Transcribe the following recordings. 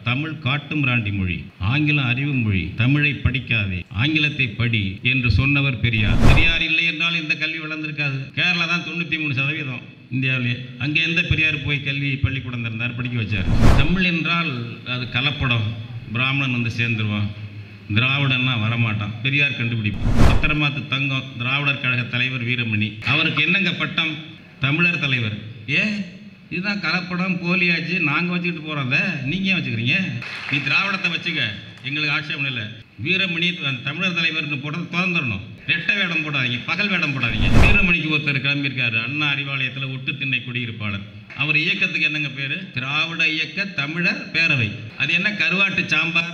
தமிழ் காட்டும் ராண்டி மொழி ஆங்கிலம் அறிவு மொழி தமிழை படிக்காதே ஆங்கிலத்தை படி என்று சொன்னவர் பெரியார் பெரியார் இல்லை என்றால் இந்த கல்வி வளர்ந்திருக்காது கேரளா தான் தொண்ணூற்றி மூணு சதவீதம் இந்தியாவிலே அங்கே எந்த பெரியார் போய் கல்வி பள்ளிக்கூடம் திறந்தார் படிக்க வச்சார் தமிழ் என்றால் அது கலப்படம் பிராமணன் வந்து சேர்ந்துருவான் திராவிடன்னா வரமாட்டான் பெரியார் கண்டுபிடிப்பு பத்திரமாத்து தங்கம் திராவிடர் கழக தலைவர் வீரமணி அவருக்கு என்னங்க பட்டம் தமிழர் தலைவர் ஏ இதுதான் கலப்படம் போலியாச்சு நாங்கள் வச்சுக்கிட்டு போகிறோம் அதை நீங்கள் ஏன் வச்சுக்கிறீங்க நீ திராவிடத்தை வச்சுக்க எங்களுக்கு ஆட்சேபம் இல்லை வீரமணி அந்த தமிழர் தலைவர்னு போடுறது திறந்துடணும் ரெட்டை வேடம் போடாதீங்க பகல் வேடம் போடாதீங்க வீரமணிக்கு ஒருத்தர் கிளம்பியிருக்காரு அண்ணா அறிவாலயத்தில் ஒட்டு திண்ணை குடியிருப்பாளர் அவர் இயக்கத்துக்கு என்னங்க பேர் திராவிட இயக்க தமிழர் பேரவை அது என்ன கருவாட்டு சாம்பார்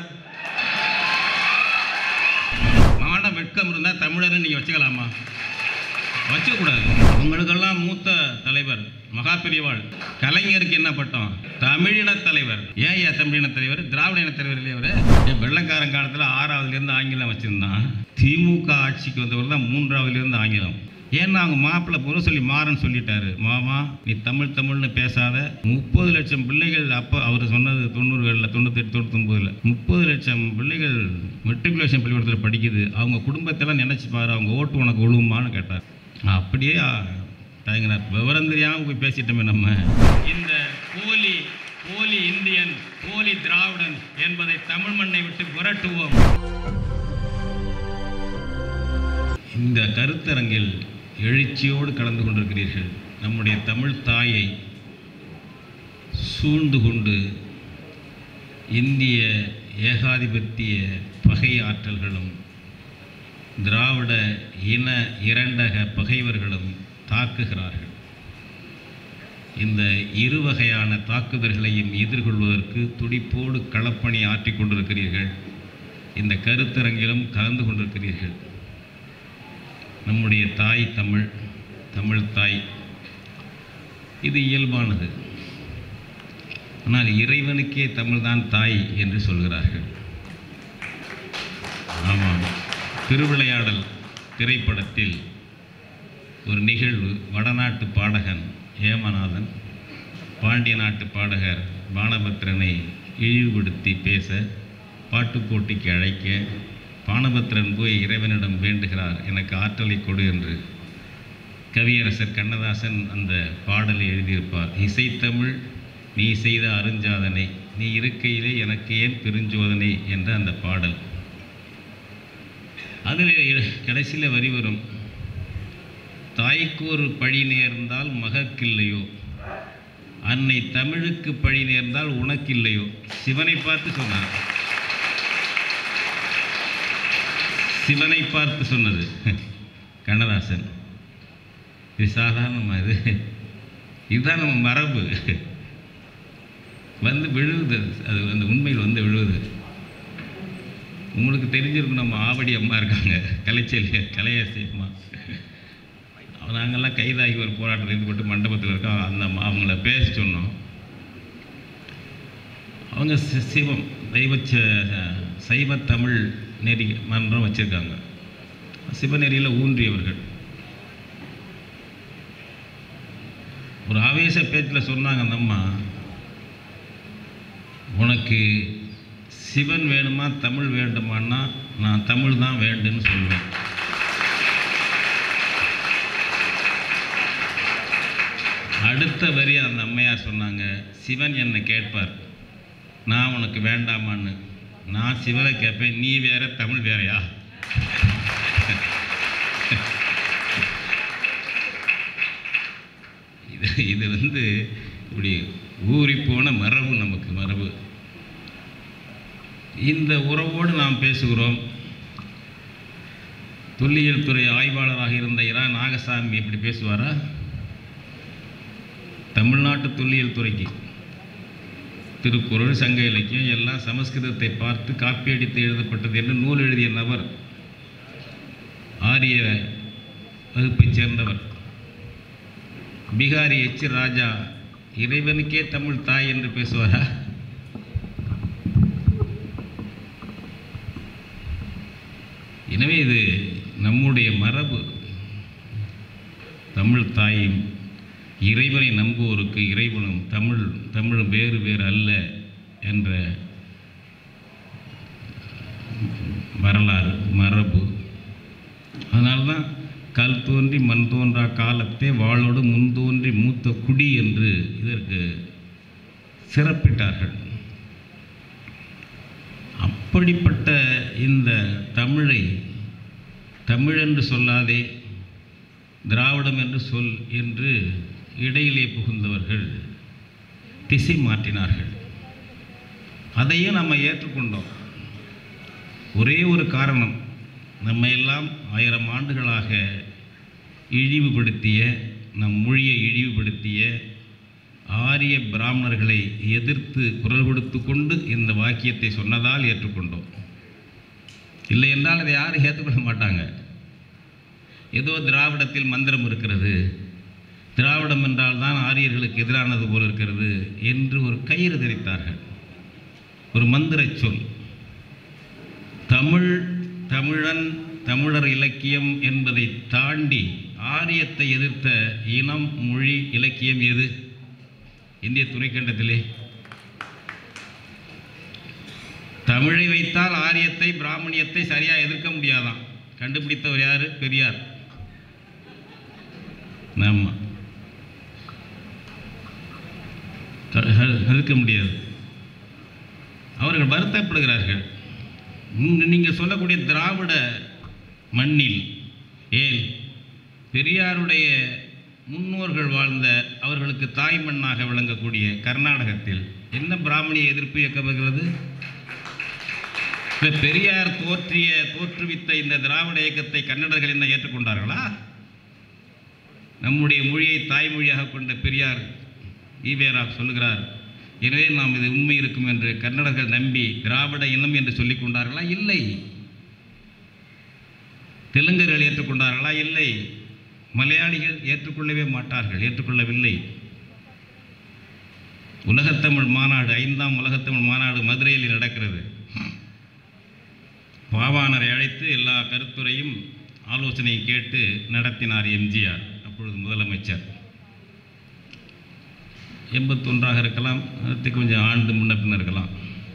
மாட வெட்கம் இருந்தால் தமிழர்னு நீங்கள் வச்சுக்கலாமா வச்சுக்கூடாது உங்களுக்கெல்லாம் மூத்த தலைவர் மகா பெரியவாள் கலைஞருக்கு என்ன பட்டம் தமிழின தலைவர் ஏன் ஏன் தமிழின தலைவர் திராவிட இன தலைவர் இல்லையா அவரு ஏன் வெள்ளக்காரன் காலத்தில் ஆறாவதுலேருந்து ஆங்கிலம் வச்சுருந்தான் திமுக ஆட்சிக்கு வந்தவர் தான் மூன்றாவதுலேருந்து ஆங்கிலம் ஏன்னா அவங்க மாப்பிள்ளை புற சொல்லி மாறன்னு சொல்லிட்டாரு மாமா நீ தமிழ் தமிழ்னு பேசாத முப்பது லட்சம் பிள்ளைகள் அப்போ அவர் சொன்னது தொண்ணூறுகளில் தொண்ணூத்தெட்டு தொண்ணூத்தொம்பதில் முப்பது லட்சம் பிள்ளைகள் மெட்ரிகுலேஷன் பள்ளிக்கூடத்தில் படிக்குது அவங்க குடும்பத்தெல்லாம் நினச்சி பாரு அவங்க ஓட்டு உனக்கு விழுவுமான்னு கேட்டார் அப்படியே ஆ, தயங்கினார் விவரம் தெரியாமல் போய் பேசிட்டோமே நம்ம இந்த போலி போலி இந்தியன் போலி திராவிடன் என்பதை தமிழ் மண்ணை விட்டு புரட்டுவோம் இந்த கருத்தரங்கில் எழுச்சியோடு கலந்து கொண்டிருக்கிறீர்கள் நம்முடைய தமிழ் தாயை சூழ்ந்து கொண்டு இந்திய ஏகாதிபத்திய பகை ஆற்றல்களும் திராவிட இன இரண்டக பகைவர்களும் தாக்குகிறார்கள் இந்த இரு வகையான தாக்குதல்களையும் எதிர்கொள்வதற்கு துடிப்போடு களப்பணி ஆற்றிக் கொண்டிருக்கிறீர்கள் இந்த கருத்தரங்கிலும் கலந்து கொண்டிருக்கிறீர்கள் நம்முடைய தாய் தமிழ் தமிழ் தாய் இது இயல்பானது ஆனால் இறைவனுக்கே தமிழ்தான் தாய் என்று சொல்கிறார்கள் ஆமாம் திருவிளையாடல் திரைப்படத்தில் ஒரு நிகழ்வு வடநாட்டு பாடகன் ஏமநாதன் பாண்டிய நாட்டு பாடகர் பானபத்திரனை இழிவுபடுத்தி பேச பாட்டுப் போட்டிக்கு அழைக்க பானபத்திரன் போய் இறைவனிடம் வேண்டுகிறார் எனக்கு ஆற்றலை கொடு என்று கவியரசர் கண்ணதாசன் அந்த பாடலை எழுதியிருப்பார் இசைத்தமிழ் நீ செய்த அருஞ்சாதனை நீ இருக்கையிலே எனக்கு ஏன் பெருஞ்சோதனை என்ற அந்த பாடல் அதில் கடைசியில் வரி வரும் தாய்க்கு ஒரு பழி நேர்ந்தால் மகக்கில்லையோ அன்னை தமிழுக்கு பழி நேர்ந்தால் உனக்கில்லையோ சிவனை பார்த்து சொன்னார் சிவனை பார்த்து சொன்னது கண்ணதாசன் இது சாதாரணமாக இது இதுதான் நம்ம மரபு வந்து விழுவுது அது அந்த உண்மையில் வந்து விழுவுது உங்களுக்கு தெரிஞ்சிருக்கும் நம்ம ஆவடி அம்மா இருக்காங்க கலைச்செல்வி கலையாசி அம்மா நாங்கள்லாம் கைதாகி ஒரு போராட்டத்தில் ஈடுபட்டு மண்டபத்தில் இருக்கோம் அந்த அம்மா அவங்கள பேச சொன்னோம் அவங்க சி- சிவம் தெய்வ ச- சைவ தமிழ் நெறி மன்றம் வச்சுருக்காங்க சிவநெறியில் ஊன்றியவர்கள் ஒரு ஆவேச பேச்சில் சொன்னாங்க அந்த அம்மா உனக்கு சிவன் வேணுமா தமிழ் வேண்டுமான்னா நான் தமிழ் தான் வேண்டுன்னு சொல்வேன் அடுத்த வரி அந்த அம்மையார் சொன்னாங்க சிவன் என்னை கேட்பார் நான் உனக்கு வேண்டாமான்னு நான் சிவனை கேட்பேன் நீ வேற தமிழ் வேறயா இது இது வந்து இப்படி ஊறிப்போன மரபு நமக்கு மரபு இந்த உறவோடு நாம் பேசுகிறோம் தொல்லியல் துறை ஆய்வாளராக இருந்த இரா நாகசாமி இப்படி பேசுவாரா தமிழ்நாட்டு தொல்லியல் துறைக்கு திருக்குறள் சங்க இலக்கியம் எல்லாம் சமஸ்கிருதத்தை பார்த்து காப்பியடித்து எழுதப்பட்டது என்று நூல் எழுதிய நபர் ஆரிய வகுப்பைச் சேர்ந்தவர் பீகாரி எச் ராஜா இறைவனுக்கே தமிழ் தாய் என்று பேசுவாரா எனவே இது நம்முடைய மரபு தமிழ் தாயும் இறைவனை நம்புவோருக்கு இறைவனும் தமிழ் தமிழ் வேறு வேறு அல்ல என்ற வரலாறு மரபு அதனால தான் கல் தோன்றி மண் தோன்றா காலத்தே வாளோடு முன் தோன்றி மூத்த குடி என்று இதற்கு சிறப்பிட்டார்கள் அப்படிப்பட்ட இந்த தமிழை தமிழ் என்று சொல்லாதே திராவிடம் என்று சொல் என்று இடையிலே புகுந்தவர்கள் திசை மாற்றினார்கள் அதையும் நம்ம ஏற்றுக்கொண்டோம் ஒரே ஒரு காரணம் நம்ம எல்லாம் ஆயிரம் ஆண்டுகளாக இழிவுபடுத்திய நம் மொழியை இழிவுபடுத்திய ஆரிய பிராமணர்களை எதிர்த்து குரல் கொடுத்து கொண்டு இந்த வாக்கியத்தை சொன்னதால் ஏற்றுக்கொண்டோம் இல்லை என்றால் அதை யாரும் ஏற்றுக்கொள்ள மாட்டாங்க ஏதோ திராவிடத்தில் மந்திரம் இருக்கிறது திராவிடம் என்றால் தான் ஆரியர்களுக்கு எதிரானது போல் இருக்கிறது என்று ஒரு கயிறு தெரித்தார்கள் ஒரு மந்திரச் சொல் தமிழ் தமிழன் தமிழர் இலக்கியம் என்பதை தாண்டி ஆரியத்தை எதிர்த்த இனம் மொழி இலக்கியம் எது இந்திய துணைக்கண்டத்திலே தமிழை வைத்தால் ஆரியத்தை பிராமணியத்தை சரியாக எதிர்க்க முடியாதாம் கண்டுபிடித்தவர் யாரு பெரியார் ஆமா த- எதிர்க்க முடியாது அவர்கள் வருத்தப்படுகிறார்கள் உங்க- நீங்க சொல்லக்கூடிய திராவிட மண்ணில் ஏன் பெரியாருடைய முன்னோர்கள் வாழ்ந்த அவர்களுக்கு தாய் மண்ணாக விளங்கக்கூடிய கர்நாடகத்தில் என்ன பிராமணிய எதிர்ப்பு இயக்கம் இருக்கிறது இந்த பெரியார் தோற்றிய தோற்றுவித்த இந்த திராவிட இயக்கத்தை கன்னடர்கள் என்ன ஏற்றுக்கொண்டார்களா நம்முடைய மொழியை தாய்மொழியாக கொண்ட பெரியார் ஈவேரா சொல்லுகிறார் எனவே நாம் இது உண்மை இருக்கும் என்று கன்னடர்கள் நம்பி திராவிட இனம் என்று சொல்லிக் கொண்டார்களா இல்லை தெலுங்கர்கள் ஏற்றுக்கொண்டார்களா இல்லை மலையாளிகள் ஏற்றுக்கொள்ளவே மாட்டார்கள் ஏற்றுக்கொள்ளவில்லை உலகத்தமிழ் மாநாடு ஐந்தாம் உலகத்தமிழ் மாநாடு மதுரையில் நடக்கிறது பாவாணரை அழைத்து எல்லா கருத்துரையும் ஆலோசனை கேட்டு நடத்தினார் எம்ஜிஆர் அப்பொழுது முதலமைச்சர் எண்பத்தொன்றாக இருக்கலாம் அதுக்கு கொஞ்சம் ஆண்டு முன்ன பின்ன இருக்கலாம்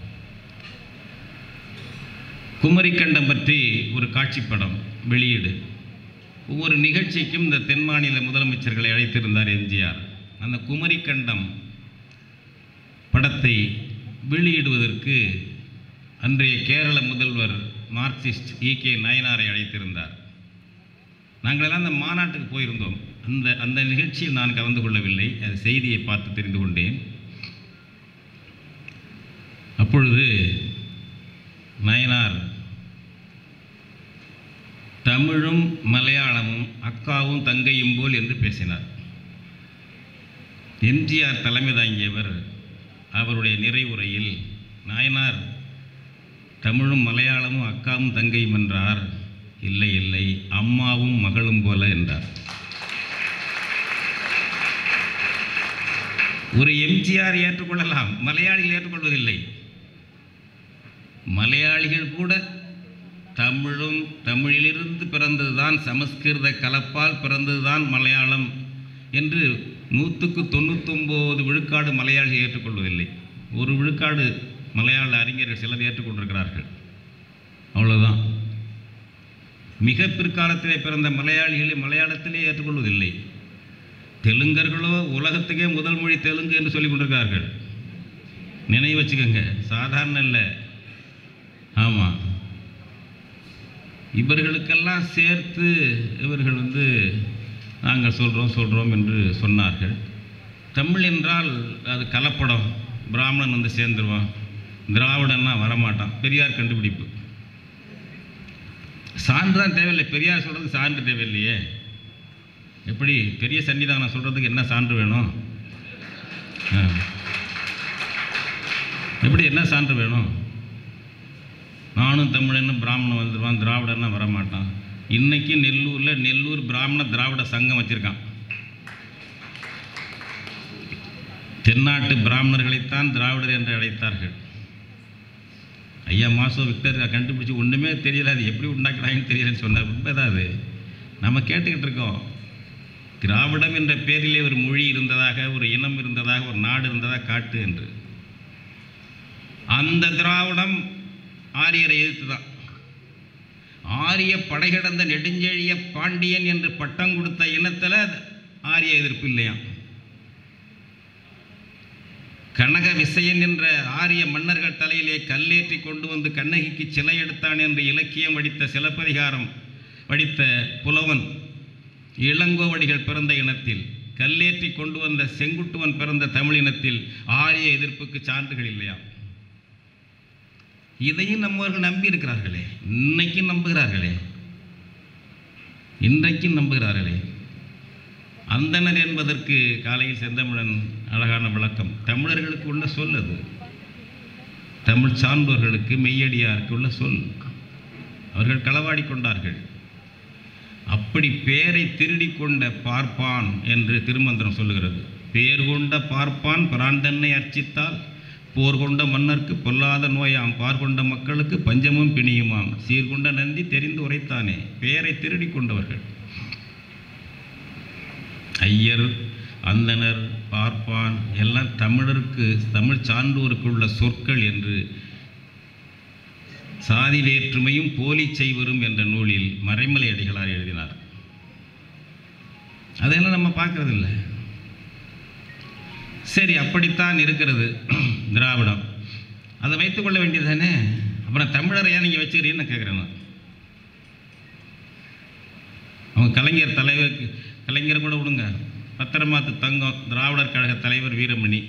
குமரிக்கண்டம் பற்றி ஒரு காட்சிப்படம் வெளியீடு ஒவ்வொரு நிகழ்ச்சிக்கும் இந்த தென் மாநில முதலமைச்சர்களை அழைத்திருந்தார் எம்ஜிஆர் அந்த குமரிக்கண்டம் படத்தை வெளியிடுவதற்கு அன்றைய கேரள முதல்வர் மார்க்சிஸ்ட் இ கே நயனாரை அழைத்திருந்தார் நாங்களெல்லாம் அந்த மாநாட்டுக்கு போயிருந்தோம் அந்த அந்த நிகழ்ச்சியில் நான் கலந்து கொள்ளவில்லை அது செய்தியை பார்த்து தெரிந்து கொண்டேன் அப்பொழுது நயனார் தமிழும் மலையாளமும் அக்காவும் தங்கையும் போல் என்று பேசினார் எம்ஜிஆர் தலைமை தாங்கியவர் அவருடைய நிறைவுரையில் நாயனார் தமிழும் மலையாளமும் அக்காவும் தங்கையும் என்றார் இல்லை இல்லை அம்மாவும் மகளும் போல என்றார் ஒரு எம்ஜிஆர் ஏற்றுக்கொள்ளலாம் மலையாளிகள் ஏற்றுக்கொள்வதில்லை மலையாளிகள் கூட தமிழும் தமிழிலிருந்து பிறந்ததுதான் சமஸ்கிருத கலப்பால் பிறந்ததுதான் மலையாளம் என்று நூற்றுக்கு தொண்ணூத்தொம்பது விழுக்காடு மலையாளிகள் ஏற்றுக்கொள்வதில்லை ஒரு விழுக்காடு மலையாள அறிஞர்கள் சிலர் ஏற்றுக்கொண்டிருக்கிறார்கள் அவ்வளவுதான் மிக பிற்காலத்திலே பிறந்த மலையாளிகளை மலையாளத்திலே ஏற்றுக்கொள்வதில்லை தெலுங்கர்களோ உலகத்துக்கே முதல் மொழி தெலுங்கு என்று சொல்லிக் கொண்டிருக்கிறார்கள் நினைவு வச்சுக்கோங்க சாதாரண இல்லை ஆமாம் இவர்களுக்கெல்லாம் சேர்த்து இவர்கள் வந்து நாங்கள் சொல்கிறோம் சொல்கிறோம் என்று சொன்னார்கள் தமிழ் என்றால் அது கலப்படம் பிராமணன் வந்து சேர்ந்துருவான் திராவிடன்னா வரமாட்டான் பெரியார் கண்டுபிடிப்பு சான்று தான் தேவையில்லை பெரியார் சொல்கிறதுக்கு சான்று தேவையில்லையே எப்படி பெரிய சன்னிதானம் சொல்கிறதுக்கு என்ன சான்று வேணும் ஆ. எப்படி என்ன சான்று வேணும் நானும் தமிழன்னு பிராமணன் வந்துடுவான் திராவிடன்னா வரமாட்டான் இன்னைக்கு நெல்லூரில் நெல்லூர் பிராமண திராவிட சங்கம் வச்சுருக்கான் தென்னாட்டு பிராமணர்களைத்தான் திராவிடர் என்று அழைத்தார்கள் ஐயா மாசோ விக்டர் கண்டுபிடிச்சி ஒன்றுமே தெரியல அது எப்படி உண்டாக்குறாங்கன்னு தெரியலன்னு சொன்னார் உண்மைதான் அது நம்ம கேட்டுக்கிட்டு இருக்கோம் திராவிடம் என்ற பேரிலே ஒரு மொழி இருந்ததாக ஒரு இனம் இருந்ததாக ஒரு நாடு இருந்ததாக காட்டு என்று அந்த திராவிடம் ஆரியரை எதிர்த்து தான் ஆரிய படைகடந்த நெடுஞ்செழிய பாண்டியன் என்று பட்டம் கொடுத்த இனத்தில் ஆரிய எதிர்ப்பு இல்லையாம் கனக விசயன் என்ற ஆரிய மன்னர்கள் தலையிலே கல்லேற்றி கொண்டு வந்து கண்ணகிக்கு சிலை எடுத்தான் என்று இலக்கியம் வடித்த சிலப்பதிகாரம் வடித்த புலவன் இளங்கோவடிகள் பிறந்த இனத்தில் கல்லேற்றி கொண்டு வந்த செங்குட்டுவன் பிறந்த தமிழினத்தில் ஆரிய எதிர்ப்புக்கு சான்றுகள் இல்லையா இதையும் நம்மவர்கள் நம்பி இருக்கிறார்களே இன்னைக்கும் நம்புகிறார்களே இன்றைக்கும் நம்புகிறார்களே அந்தணர் என்பதற்கு காலையில் செந்தமிழன் அழகான விளக்கம் தமிழர்களுக்கு உள்ள சொல் அது தமிழ் சான்றோர்களுக்கு மெய்யடியாருக்கு உள்ள சொல் அவர்கள் களவாடி கொண்டார்கள் அப்படி பேரை திருடி கொண்ட பார்ப்பான் என்று திருமந்திரம் சொல்லுகிறது பேர் கொண்ட பார்ப்பான் பிராண்டன்னை அர்ச்சித்தால் போர் கொண்ட மன்னர்க்கு பொல்லாத நோயாம் பார்கொண்ட மக்களுக்கு பஞ்சமும் பிணியுமாம் சீர்கொண்ட நந்தி தெரிந்து உரைத்தானே பேரை திருடி கொண்டவர்கள் ஐயர் அந்தணர் பார்ப்பான் எல்லாம் தமிழருக்கு தமிழ் சான்றோருக்கு உள்ள சொற்கள் என்று சாதி வேற்றுமையும் போலி செய்வரும் என்ற நூலில் மறைமலை அடிகளார் எழுதினார் அதெல்லாம் நம்ம பார்க்கறது இல்லை சரி அப்படித்தான் இருக்கிறது திராவிடம் அதை வைத்துக்கொள்ள வேண்டியது தானே அப்புறம் தமிழரை ஏன் நீங்கள் வச்சுக்கிறீங்கன்னு கேட்குறேன் நான் அவங்க கலைஞர் தலைவர் கலைஞர் கூட விடுங்க பத்திரமாத்து தங்கம் திராவிடர் கழக தலைவர் வீரமணி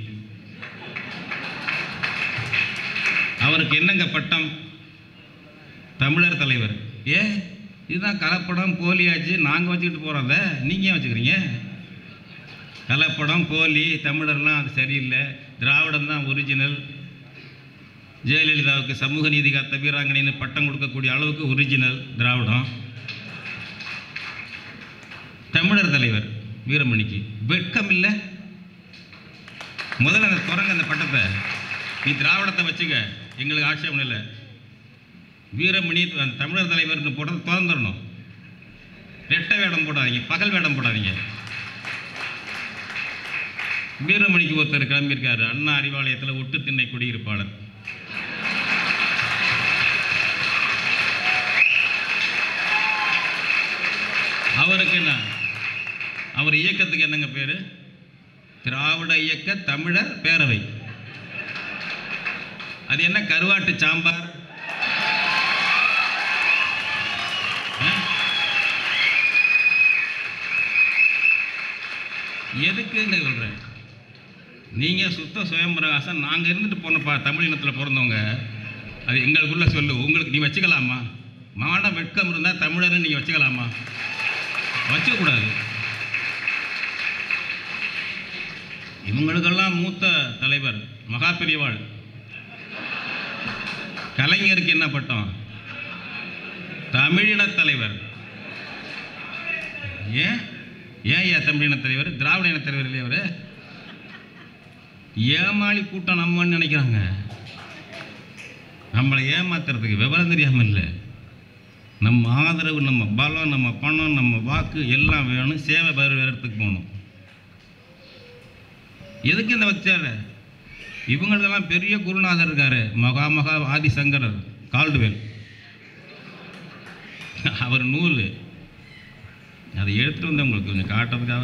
அவருக்கு என்னங்க பட்டம் தமிழர் தலைவர் ஏ இதுதான் கலப்படம் போலியாச்சு நாங்கள் வச்சுக்கிட்டு போகிறோம் நீங்கள் ஏன் வச்சுக்கிறீங்க கலப்படம் போலி தமிழர்லாம் அது சரியில்லை திராவிடம் தான் ஒரிஜினல் ஜெயலலிதாவுக்கு சமூக நீதி காத்த வீராங்கனைன்னு பட்டம் கொடுக்கக்கூடிய அளவுக்கு ஒரிஜினல் திராவிடம் தமிழர் தலைவர் வீரமணிக்கு வெட்கம் இல்லை முதல்ல அந்த தொடங்க அந்த பட்டத்தை நீ திராவிடத்தை வச்சுக்க எங்களுக்கு ஆட்சேபம் இல்லை வீரமணி அந்த தமிழர் தலைவர்னு போட்டது திறந்துடணும் ரெட்டை வேடம் போடாதீங்க பகல் வேடம் போடாதீங்க வீரமணிக்கு ஒருத்தர் கிளம்பியிருக்காரு அண்ணா அறிவாலயத்தில் ஒட்டு திண்ணை குடியிருப்பாளர் அவருக்கு என்ன அவர் இயக்கத்துக்கு என்னங்க பேரு திராவிட இயக்க தமிழர் பேரவை அது என்ன கருவாட்டு சாம்பார் ஆ? எதுக்குன்னு சொல்கிறேன் நீங்கள் சுத்த சுயம்பிரகாசம் நாங்கள் இருந்துட்டு போன பா தமிழ் இனத்தில் பிறந்தவங்க அது எங்களுக்குள்ள சொல்லு உங்களுக்கு நீ வச்சுக்கலாமா மான வெட்கம் இருந்தால் தமிழர்னு நீங்கள் வச்சுக்கலாமா வச்சுக்கூடாது இவங்களுக்கெல்லாம் மூத்த தலைவர் மகா பெரியவாள் கலைஞருக்கு என்ன பட்டம் தமிழினத் தலைவர் ஏன் ஏன் ஏன் தமிழினத் தலைவர் திராவிட இனத் தலைவர் இல்லையா அவரு ஏமாளி கூட்டம் நம்மன்னு நினைக்கிறாங்க நம்மளை ஏமாத்துறதுக்கு விவரம் தெரியாமல் இல்லை நம்ம ஆதரவு நம்ம பலம் நம்ம பணம் நம்ம வாக்கு எல்லாம் வேணும் சேவை வேறு இடத்துக்கு போகணும் எதுக்கு இந்த வச்சாரு இவங்களுக்கெல்லாம் பெரிய குருநாதர் இருக்காரு மகா மகா ஆதிசங்கரர் கால்டுவேல் அவர் நூல் அதை எடுத்துட்டு வந்து உங்களுக்கு கொஞ்சம் காட்டுறதுக்காக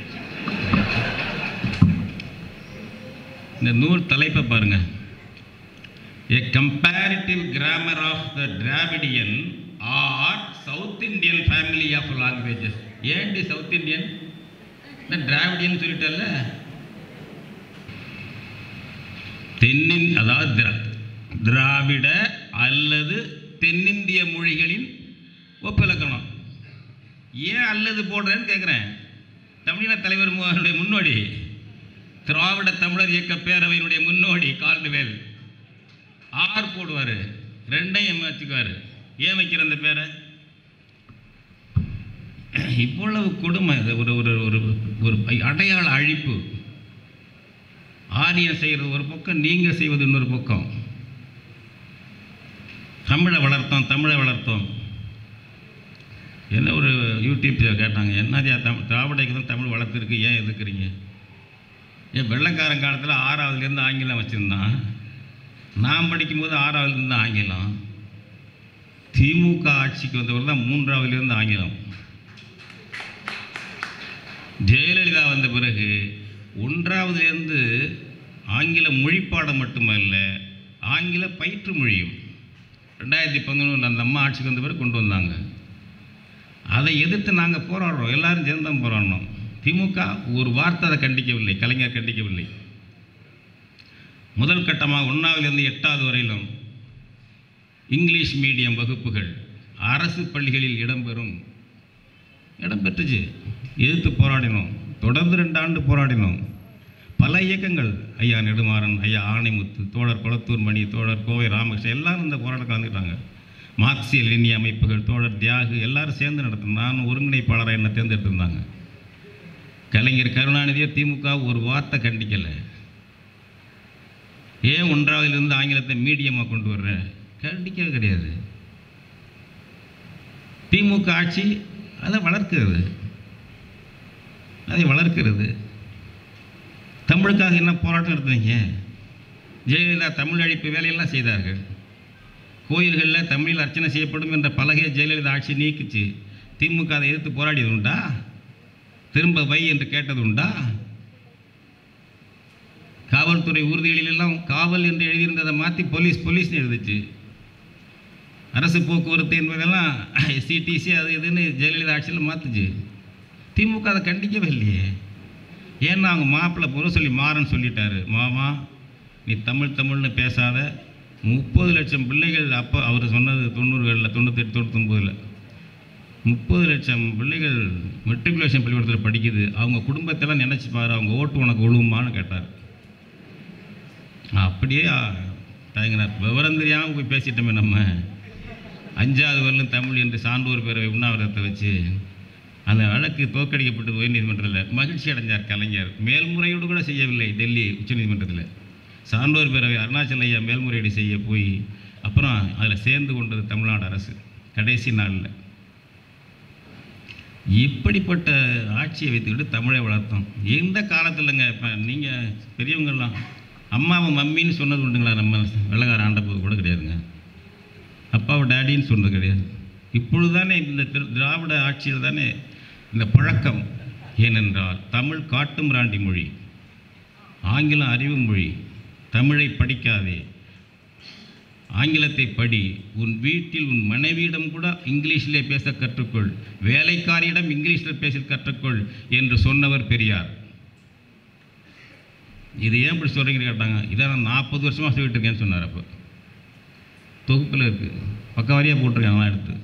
இந்த நூல் தலைப்பை பாருங்க A comparative grammar of the Dravidian or South Indian family of languages. ஏன்டி சவுத் இந்தியன் இந்த டிராவிடியன் சொல்லிட்டல்ல தென்னின் அதாவது திரா- திராவிட அல்லது தென்னிந்திய மொழிகளின் ஒப்பிலக்கணம் ஏன் அல்லது போடுறேன்னு கேட்குறேன் தமிழின தலைவர் மு- முன்னோடி திராவிட தமிழர் இயக்க பேரவையினுடைய முன்னோடி கால்டுவேல் ஆர் போடுவார் ரெண்டையும் வச்சுக்குவார் ஏன் வைக்கிற அந்த பேரை இவ்வளவு கொடுமை இது ஒரு ஒரு ஒரு ஒரு அடையாள அழிப்பு ஆரியம் செய்கிறது ஒரு பக்கம் நீங்கள் செய்வது இன்னொரு பக்கம் தமிழை வளர்த்தோம் தமிழை வளர்த்தோம் என்ன ஒரு யூடியூப் கேட்டாங்க என்னதியா தம் திராவிடைக்கு தான் தமிழ் வளர்த்துருக்கு ஏன் எதுக்குறீங்க ஏன் வெள்ளைக்காரன் காலத்தில் ஆறாவதுலேருந்து ஆங்கிலம் வச்சுருந்தான் நான் படிக்கும்போது ஆறாவதுலேருந்து ஆங்கிலம் திமுக ஆட்சிக்கு வந்தவர் தான் மூன்றாவதுலேருந்து ஆங்கிலம் ஜெயலலிதா வந்த பிறகு ஒன்றாவதுலேருந்து ஆங்கில மொழிப்பாடம் மட்டுமல்ல ஆங்கில பயிற்று மொழியும் ரெண்டாயிரத்தி பதினொன்றில் அந்த அம்மா ஆட்சிக்கு வந்த பிறகு கொண்டு வந்தாங்க அதை எதிர்த்து நாங்கள் போராடுறோம் எல்லாரும் சேர்ந்து தான் போராடினோம் திமுக ஒரு வார்த்தை அதை கண்டிக்கவில்லை கலைஞர் கண்டிக்கவில்லை முதல் கட்டமாக ஒன்றாவிலிருந்து எட்டாவது வரையிலும் இங்கிலீஷ் மீடியம் வகுப்புகள் அரசு பள்ளிகளில் இடம்பெறும் இடம்பெற்றுச்சு எதிர்த்து போராடினோம் தொடர்ந்து ரெண்டு ஆண்டு போராடினோம் பல இயக்கங்கள் ஐயா நெடுமாறன் ஐயா ஆணைமுத்து தோழர் குளத்தூர் மணி தோழர் கோவை ராமகிருஷ்ணன் எல்லாரும் இந்த போராட்டம் கலந்துக்கிட்டாங்க மார்க்சிய லெனிய அமைப்புகள் தோழர் தியாகு எல்லாரும் சேர்ந்து நடத்தணும் நான் ஒருங்கிணைப்பாளராக என்னை தேர்ந்தெடுத்திருந்தாங்க கலைஞர் கருணாநிதியை திமுக ஒரு வார்த்தை கண்டிக்கலை ஏன் ஒன்றாவதுலேருந்து ஆங்கிலத்தை மீடியமாக கொண்டு வர்ற கண்டிக்கவே கிடையாது திமுக ஆட்சி அதை வளர்க்கிறது அதை வளர்க்கிறது தமிழுக்காக என்ன போராட்டம் நடத்துனீங்க ஜெயலலிதா தமிழ் அழிப்பு வேலையெல்லாம் செய்தார்கள் கோயில்களில் தமிழில் அர்ச்சனை செய்யப்படும் என்ற பலகையை ஜெயலலிதா ஆட்சி நீக்குச்சு திமுக அதை எதிர்த்து போராடியது உண்டா திரும்ப வை என்று கேட்டது உண்டா காவல்துறை ஊர்திகளிலெல்லாம் காவல் என்று எழுதியிருந்ததை மாற்றி போலீஸ் போலீஸ்னு எழுதுச்சு அரசு போக்குவரத்து என்பதெல்லாம் சிடிசி அது இதுன்னு ஜெயலலிதா ஆட்சியில் மாற்றுச்சு திமுக அதை கண்டிக்கவே இல்லையே ஏன்னா அவங்க மாப்பிள்ளை புற சொல்லி மாறன்னு சொல்லிட்டாரு மாமா நீ தமிழ் தமிழ்னு பேசாத முப்பது லட்சம் பிள்ளைகள் அப்போ அவர் சொன்னது தொண்ணூறுகளில் தொண்ணூத்தெட்டு தொண்ணூத்தொம்பதில் முப்பது லட்சம் பிள்ளைகள் மெட்ரிகுலேஷன் பள்ளிக்கூடத்தில் படிக்குது அவங்க குடும்பத்தெல்லாம் நினச்சி பாரு அவங்க ஓட்டு உனக்கு விழுவுமான்னு கேட்டார் அப்படியே தயங்கினார் விவரம் தெரியாமல் போய் பேசிட்டோமே நம்ம அஞ்சாவது வரலும் தமிழ் என்று சான்றோர் பேரவை உண்ணாவிரதத்தை வச்சு அந்த வழக்கு தோற்கடிக்கப்பட்டது உயர்நீதிமன்றத்தில் மகிழ்ச்சி அடைஞ்சார் கலைஞர் மேல்முறையீடு கூட செய்யவில்லை டெல்லி உச்சநீதிமன்றத்தில் சான்றோர் பேரவை அருணாச்சல ஐயா மேல்முறையீடு செய்ய போய் அப்புறம் அதில் சேர்ந்து கொண்டது தமிழ்நாடு அரசு கடைசி நாளில் இப்படிப்பட்ட ஆட்சியை வைத்துக்கிட்டு தமிழை வளர்த்தோம் எந்த காலத்தில்ங்க இப்போ நீங்கள் பெரியவங்கெல்லாம் அம்மாவை மம்மின்னு சொன்னது உண்டுங்களா நம்ம வெள்ளக்கார ஆண்டபோது கூட கிடையாதுங்க அப்பாவை டேடின்னு சொன்னது கிடையாது இப்பொழுது தானே இந்த திரு- திராவிட ஆட்சியில் தானே இந்த பழக்கம் ஏனென்றால் தமிழ் காட்டும் ராண்டி மொழி ஆங்கிலம் அறிவு மொழி தமிழை படிக்காதே ஆங்கிலத்தை படி உன் வீட்டில் உன் மனைவியிடம் கூட இங்கிலீஷிலே பேச கற்றுக்கொள் வேலைக்காரியிடம் இங்கிலீஷில் பேச கற்றுக்கொள் என்று சொன்னவர் பெரியார் இது ஏன் இப்படி சொல்கிறீங்கன்னு கேட்டாங்க இதை நான் நாற்பது வருஷமாக சொல்லிட்டு இருக்கேன்னு சொன்னார் அப்போ தொகுப்பில் இருக்குது பக்கவாரியாக போட்டிருக்கேன் அதெல்லாம் எடுத்து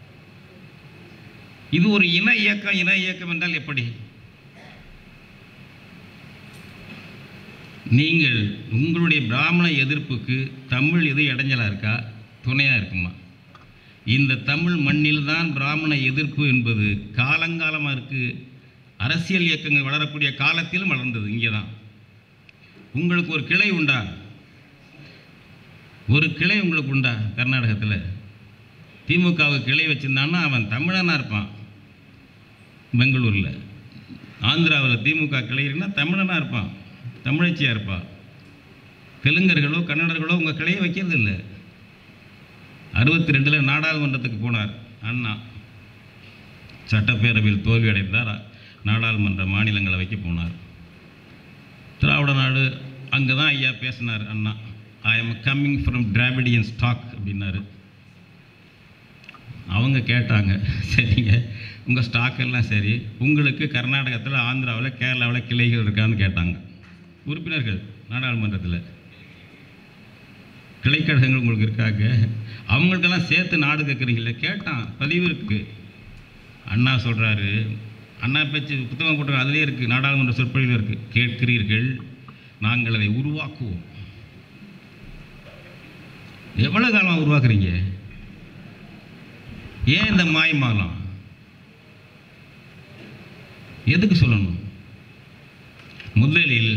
இது ஒரு இன இயக்கம் இன இயக்கம் என்றால் எப்படி நீங்கள் உங்களுடைய பிராமண எதிர்ப்புக்கு தமிழ் எது இடைஞ்சலாக இருக்கா துணையாக இருக்குமா இந்த தமிழ் மண்ணில் தான் பிராமண எதிர்ப்பு என்பது காலங்காலமாக இருக்குது அரசியல் இயக்கங்கள் வளரக்கூடிய காலத்திலும் வளர்ந்தது இங்கே தான் உங்களுக்கு ஒரு கிளை உண்டா ஒரு கிளை உங்களுக்கு உண்டா கர்நாடகத்தில் திமுகவுக்கு கிளை வச்சிருந்தான்னா அவன் தமிழனாக இருப்பான் பெங்களூரில் ஆந்திராவில் திமுக கிளை இருக்குன்னா தமிழனாக இருப்பான் தமிழச்சியாக இருப்பான் தெலுங்கர்களோ கன்னடர்களோ உங்கள் கிளையை வைக்கிறது இல்லை அறுபத்தி ரெண்டில் நாடாளுமன்றத்துக்கு போனார் அண்ணா சட்டப்பேரவையில் தோல்வி அடைந்தார் நாடாளுமன்ற மாநிலங்களவைக்கு போனார் திராவிட நாடு அங்கே தான் ஐயா பேசினார் Anna I am coming from Dravidian stock அப்படின்னாரு அவங்க கேட்டாங்க சரிங்க உங்கள் ஸ்டாக் எல்லாம் சரி உங்களுக்கு கர்நாடகத்தில் ஆந்திராவில் கேரளாவில் கிளைகள் இருக்கான்னு கேட்டாங்க உறுப்பினர்கள் நாடாளுமன்றத்தில் கிளைக்கழகங்கள் உங்களுக்கு இருக்காங்க அவங்கள்ட்டெல்லாம் சேர்த்து நாடு கேட்குறீங்களே கேட்டான் பதிவு இருக்குது அண்ணா சொல்கிறாரு அண்ணா பேச்சு புத்தகம் போட்டு அதிலே இருக்குது நாடாளுமன்ற சொற்பொழிவில் இருக்குது கேட்கிறீர்கள் நாங்கள் அதை உருவாக்குவோம் எவ்வளோ காலம் உருவாக்குறீங்க ஏன் இந்த மாய்மாலம் எதுக்கு சொல்லணும் முதலில்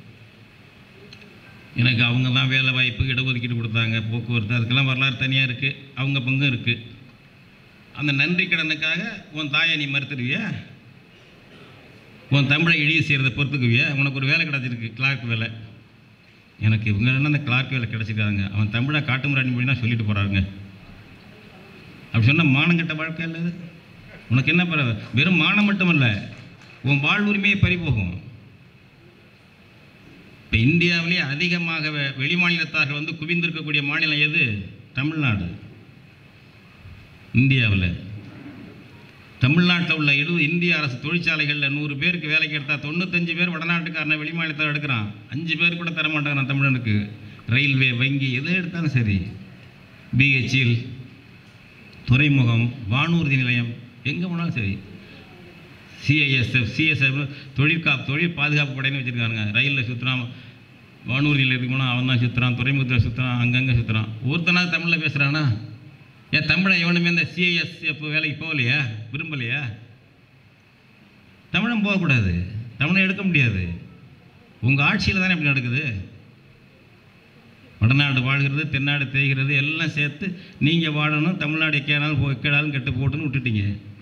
எனக்கு அவங்க தான் வேலை வாய்ப்பு இடஒதுக்கீடு கொடுத்தாங்க போக்குவரத்து அதுக்கெல்லாம் வரலாறு தனியாக இருக்குது அவங்க பங்கும் இருக்குது அந்த நன்றி கடனுக்காக உன் தாயை நீ மறுத்துடுவியா உன் தமிழை இழிவு செய்கிறத பொறுத்துக்குவியா உனக்கு ஒரு வேலை கிடச்சிருக்கு கிளார்க் வேலை எனக்கு இவங்க என்ன அந்த கிளார்க் வேலை கிடச்சிருக்காங்க அவன் தமிழை காட்டுமிராணி மொழினா சொல்லிட்டு போகிறாருங்க அப்படி சொன்னால் மானங்கெட்ட வாழ்க்கை இல்லை இது? உனக்கு என்ன பரவ வெறும் மானம் மட்டுமல்ல உன் வாழ்வுரிமையே பறி போகும் இப்போ இந்தியாவிலே அதிகமாக வெ- வெளிமாநிலத்தார்கள் வந்து குவிந்திருக்கக்கூடிய மாநிலம் எது தமிழ்நாடு இந்தியாவில் தமிழ்நாட்டில் உள்ள எழுபது இந்திய அரசு தொழிற்சாலைகளில் நூறு பேருக்கு வேலைக்கு எடுத்தால் தொண்ணூத்தஞ்சு பேர் வடநாட்டுக்காரனை வெளிமாநிலத்தில் எடுக்கிறான் அஞ்சு பேர் கூட தர மாட்டாங்க தமிழனுக்கு ரயில்வே வங்கி எதை எடுத்தாலும் சரி பிஹெச்இல் துறைமுகம் வானூர்தி நிலையம் எங்கே போனாலும் சரி சிஐஎஸ்எஃப் சிஎஸ்எஃப் தொழிற்கா தொழில் பாதுகாப்பு படைன்னு வச்சுருக்காங்க ரயிலில் சுற்றுறான் வானூர் நிலையத்துக்கு போனால் அவன் தான் சுற்றுறான் துறைமுகத்தில் சுற்றுறான் அங்கங்கே சுற்றுறான் ஒருத்தனாவது தமிழில் பேசுகிறானா ஏன் தமிழை எவனுமே இந்த சிஐஎஸ்எஃப் வேலைக்கு போகலையா விரும்பலையா தமிழன் போகக்கூடாது தமிழை எடுக்க முடியாது உங்கள் ஆட்சியில் தானே இப்படி நடக்குது வடநாடு வாழ்கிறது தென்னாடு தேய்கிறது எல்லாம் சேர்த்து நீங்கள் வாழணும் தமிழ்நாடு எக்கேனாலும் போ எக்கேடாலும் கெட்டு போட்டுன்னு விட்டுட்டீங்க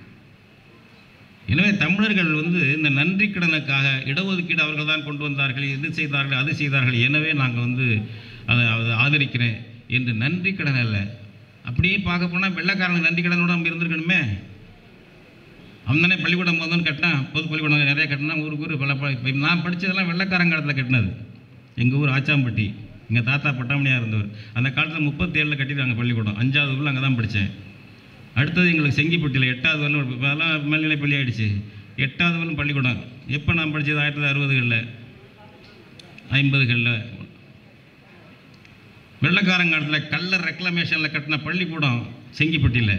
எனவே தமிழர்கள் வந்து இந்த நன்றி கடனுக்காக இடஒதுக்கீடு அவர்கள் தான் கொண்டு வந்தார்கள் இது செய்தார்கள் அது செய்தார்கள் எனவே நாங்கள் வந்து அதை அதை ஆதரிக்கிறேன் என்று நன்றி கடன் அல்ல அப்படியே பார்க்க போனால் வெள்ளைக்காரனுக்கு நன்றி கடனோட நம்ம இருந்திருக்கணுமே அவன் தானே பள்ளிக்கூடம் போதுன்னு கட்டினான் பொது பள்ளிக்கூடம் நிறைய கட்டினா ஊருக்கு ஊர் பல இப்போ நான் படித்ததெல்லாம் வெள்ளைக்காரன் காலத்தில் கட்டினது எங்கள் ஊர் ஆச்சாம்பட்டி எங்கள் தாத்தா பட்டாமணியாக இருந்தவர் அந்த காலத்தில் முப்பத்தேழில் கட்டிட்டாங்க பள்ளிக்கூடம் அஞ்சாவது ஊரில் அங்கே தான் படித்தேன் அடுத்தது எங்களுக்கு செங்கிப்பட்டியில் எட்டாவது வரலும் இப்போலாம் மேல்நிலை பள்ளி ஆயிடுச்சு எட்டாவது வரலும் பள்ளிக்கூடம் எப்போ நான் படித்தது ஆயிரத்தி தொள்ளாயிரத்தி அறுபதுகளில் ஐம்பதுகளில் வெள்ளக்காரங்காலத்தில் கல்லர் ரெக்லமேஷனில் கட்டின பள்ளிக்கூடம் செங்கிப்பட்டியில்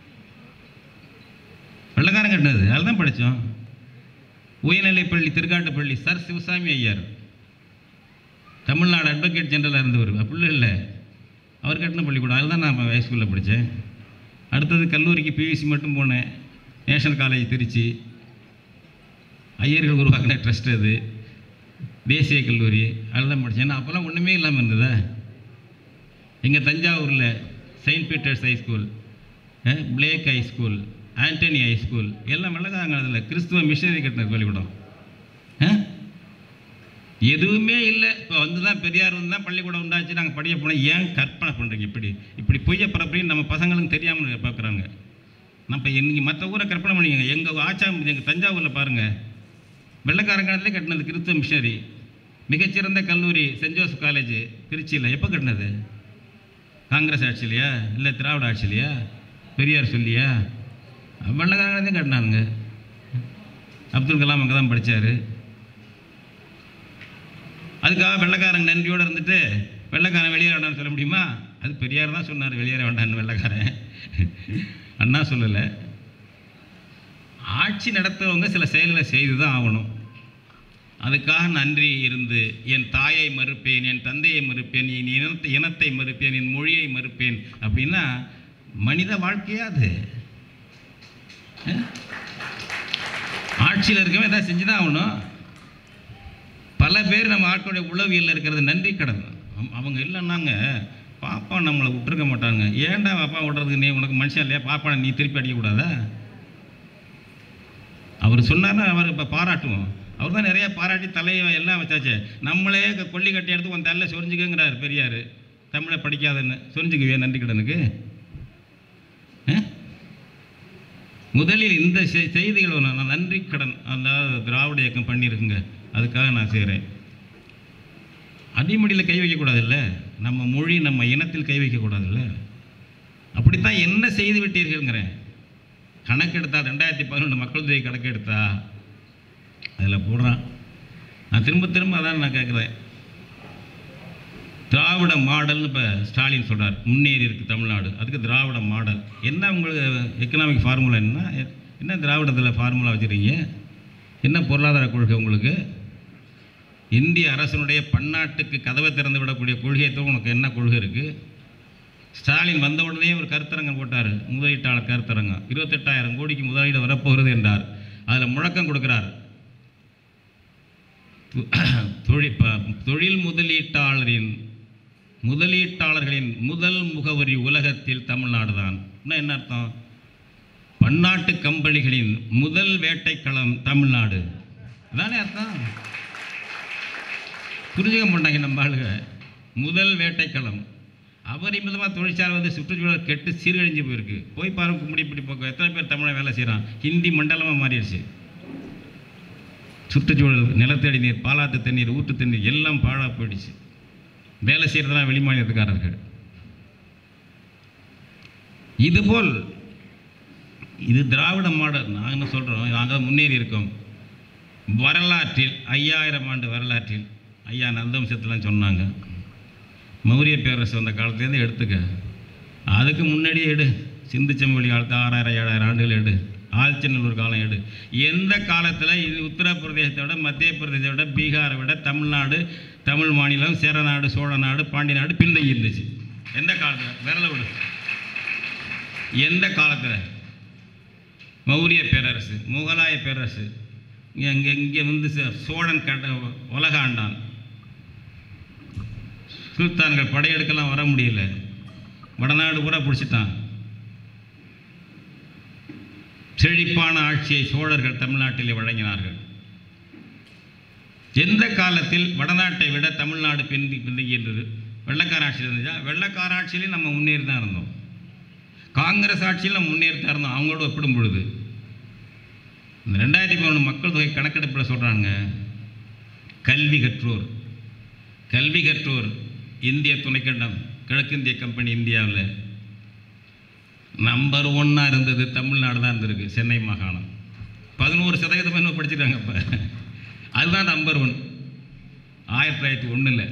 வெள்ளக்காரன் கட்டினது அதில் தான் படித்தோம் உயர்நிலைப்பள்ளி திருக்காட்டுப்பள்ளி சர் சிவசாமி ஐயர் தமிழ்நாடு அட்வொகேட் ஜெனரலாக இருந்தவர் அப்படி இல்லை அவர் கட்டின பள்ளிக்கூடம் அதில் தான் நான் ஹை ஸ்கூலில் படித்தேன் அடுத்தது கல்லூரிக்கு பியூசி மட்டும் போனேன் நேஷனல் காலேஜ் திருச்சி ஐயர்கள் உருவாக்கின ட்ரஸ்ட் அது தேசிய கல்லூரி அதில் தான் படித்தேன் ஏன்னா அப்போல்லாம் ஒன்றுமே இல்லாமல் இருந்ததா எங்கள் தஞ்சாவூரில் Saint Peter's high school Blake high school Antony high school எல்லாம் வெள்ளக்காரங்காலத்தில் கிறிஸ்துவ மிஷனரி கட்டின பள்ளிக்கூடம் ஆ? எதுவுமே இல்லை இப்போ வந்து தான் பெரியார் வந்து தான் பள்ளிக்கூடம் உண்டாச்சு நாங்கள் படிக்க போனோம் ஏன் கற்பனை பண்ணுறீங்க இப்படி இப்படி பொய்ய பரப்புறீங்க நம்ம பசங்களுக்கு தெரியாமல் பார்க்குறாங்க நம்ம இன்னைக்கு மற்ற ஊரை கற்பனை பண்ணிக்கங்க எங்கள் ஆச்சாம் எங்கள் தஞ்சாவூரில் பாருங்கள் வெள்ளக்காரங்காலத்திலே கட்டினது கிறிஸ்துவ மிஷனரி மிகச்சிறந்த கல்லூரி சென்ட் ஜோசப் காலேஜ் திருச்சியில் எப்போ கட்டினது காங்கிரஸ் ஆட்சியிலையா இல்லை திராவிட ஆட்சியிலையா பெரியார் சொல்லியா வெள்ளக்காரங்காலத்தையும் கட்டினானுங்க அப்துல் கலாம் அங்கே தான் படித்தார் அதுக்காக வெள்ளைக்காரன் நன்றியோடு இருந்துட்டு வெள்ளைக்காரன் வெளியேற வேண்டாம்னு சொல்ல முடியுமா அது பெரியார் தான் சொன்னார் வெளியேற வேண்டாம்னு வெள்ளைக்காரன் அண்ணா சொல்லலை ஆட்சி நடத்துறவங்க சில செயல்களை செய்து தான் ஆகணும் அதுக்காக நன்றி இருந்து என் தாயை மறுப்பேன் என் தந்தையை மறுப்பேன் என் இனத்தை இனத்தை மறுப்பேன் என் மொழியை மறுப்பேன் அப்படின்னா மனித வாழ்க்கையா அது அஹ்? ஆட்சியில் இருக்கவே ஏதாவது செஞ்சு தான் ஆகணும் பல பேர் நம்ம ஆட்களுடைய உளவியலில் இருக்கிறது நன்றி கடன் அவ- அவங்க இல்லைன்னாங்க பாப்பா நம்மளை விட்டுருக்க மாட்டாங்க ஏன்டா பாப்பா விடுறதுக்கு நீ உனக்கு மனுஷன் இல்லையா பாப்பா நீ திருப்பி அடிக்கக்கூடாதா அவர் சொன்னார்னா அவர் இப்போ பாராட்டுவோம் அவர் தான் நிறைய பாராட்டி தலையை எல்லாம் வச்சாச்சு நம்மளே க- கொல்லி கட்டி எடுத்து உன் தள்ள சொரிஞ்சுக்கங்கிறார் பெரியார் தமிழை படிக்காதன்னு சொரிஞ்சுக்குவியா நன்றி கடனுக்கு ஆ? முதலில் இந்த செ- செய்திகள் ஒண்ணு, நான் நன்றி கடன் அதாவது திராவிட இயக்கம் பண்ணியிருக்குங்க அதுக்காக நான் செய்கிறேன் அடிமடியில் கை வைக்கக்கூடாதுல்ல நம்ம மொழி நம்ம இனத்தில் கை வைக்கக்கூடாதுல்ல அப்படித்தான் என்ன செய்து விட்டீர்கள்ங்கிறேன் கணக்கெடுத்தா ரெண்டாயிரத்தி பதினொன்று மக்கள் தொகை கணக்கெடுத்தா அதில் போடுறான் நான் திரும்ப திரும்ப அதான் நான் கேட்குறேன் திராவிட மாடல்னு இப்போ ஸ்டாலின் சொல்றார் முன்னேறி இருக்கு தமிழ்நாடு அதுக்கு திராவிட மாடல் என்ன உங்களுக்கு எக்கனாமிக் ஃபார்முலா என்ன என்ன திராவிடத்தில் ஃபார்முலா வச்சுருக்கீங்க என்ன பொருளாதார கொள்கை உங்களுக்கு இந்திய அரசனுடைய பன்னாட்டுக்கு கதவை திறந்து விடக்கூடிய கொள்கையத்தோடு உனக்கு என்ன கொள்கை இருக்குது ஸ்டாலின் வந்த உடனே ஒரு கருத்தரங்கம் போட்டார் முதலீட்டாளர் கருத்தரங்கம் இருபத்தெட்டாயிரம் கோடிக்கு முதலீடு வரப்போகிறது என்றார் அதில் முழக்கம் கொடுக்கிறார் து- தொழில் ப- தொழில் முதலீட்டாளரின் முதலீட்டாளர்களின் முதல் முகவரி உலகத்தில் தமிழ்நாடு தான் இன்னும் என்ன அர்த்தம் பன்னாட்டு கம்பெனிகளின் முதல் வேட்டைக்களம் தமிழ்நாடு அதானே அர்த்தம் புரிஞ்சுக்க மாட்டாங்க நம்ம ஆளுங்க முதல் வேட்டைக்களம் அபரிமிதமாக தொழிற்சாலை வந்து சுற்றுச்சூழல் கெட்டு சீரழிஞ்சு போயிருக்கு போய் பாருங்க கும்மிடிப்பட்டி பக்கம் எத்தனை பேர் தமிழை வேலை செய்கிறான் ஹிந்தி மண்டலமாக மாறிடுச்சு சுற்றுச்சூழல் நிலத்தடி நீர் பாலாத்து தண்ணீர் ஊற்று தண்ணீர் எல்லாம் பாழாக போயிடுச்சு வேலை செய்கிறதெல்லாம் வெளிமாநிலத்துக்காரர்கள் இதுபோல் இது திராவிட மாடல் நாங்கள் என்ன சொல்கிறோம் நாங்கள் முன்னேறி இருக்கோம் வரலாற்றில் ஐயாயிரம் ஆண்டு வரலாற்றில் ஐயா நந்தவம்சத்துலாம் சொன்னாங்க மௌரிய பேரரசு வந்த காலத்துலேருந்து எடுத்துக்க அதுக்கு முன்னாடியே எடு சிந்து செம்மொழி காலத்து ஆறாயிரம் ஏழாயிரம் ஆண்டுகள் எடு ஆழ்ச்சநல்லூர் காலம் எடு எந்த காலத்தில் இது உத்தரப்பிரதேசத்தை விட மத்திய பிரதேசத்தை விட பீகாரை விட தமிழ்நாடு தமிழ் மாநிலம் சேரநாடு சோழ நாடு பாண்டிய நாடு பின்தங்கி இருந்துச்சு எந்த காலத்தில் விரல விடு எந்த காலத்தில் மௌரிய பேரரசு முகலாய பேரரசு இங்கே இங்கே வந்து ச- சோழன் கட உலக ஆண்டான் சுல்தான்கள் படையெடுக்கலாம் வர முடியல வடநாடு பூரா பிடிச்சிட்டான் செழிப்பான ஆட்சியை சோழர்கள் தமிழ்நாட்டிலே வழங்கினார்கள் எந்த காலத்தில் வடநாட்டை விட தமிழ்நாடு பிந்தி பின்தங்கி இருந்தது வெள்ளக்கார ஆட்சியில் இருந்துச்சா வெள்ளக்கார ஆட்சியிலையும் நம்ம முன்னேறி தான் இருந்தோம் காங்கிரஸ் ஆட்சியில் நம்ம முன்னேறி தான் இருந்தோம் அவங்களோட ஒப்பிடும் பொழுது இந்த ரெண்டாயிரத்தி பதினொன்று மக்கள் தொகை கணக்கெடுப்பில் சொல்கிறாங்க கல்வி கற்றோர் கல்வி கற்றோர் இந்திய துணைக்கண்டம் கிழக்கிந்திய கம்பெனி இந்தியாவில் நம்பர் ஒன்னாக இருந்தது தமிழ்நாடு தான் இருந்திருக்கு சென்னை மாகாணம் பதினோரு சதவீதம் என்ன படிச்சிருக்காங்க இப்போ அதுதான் நம்பர் ஒன் ஆயிரத்தி தொள்ளாயிரத்தி ஒன்றில்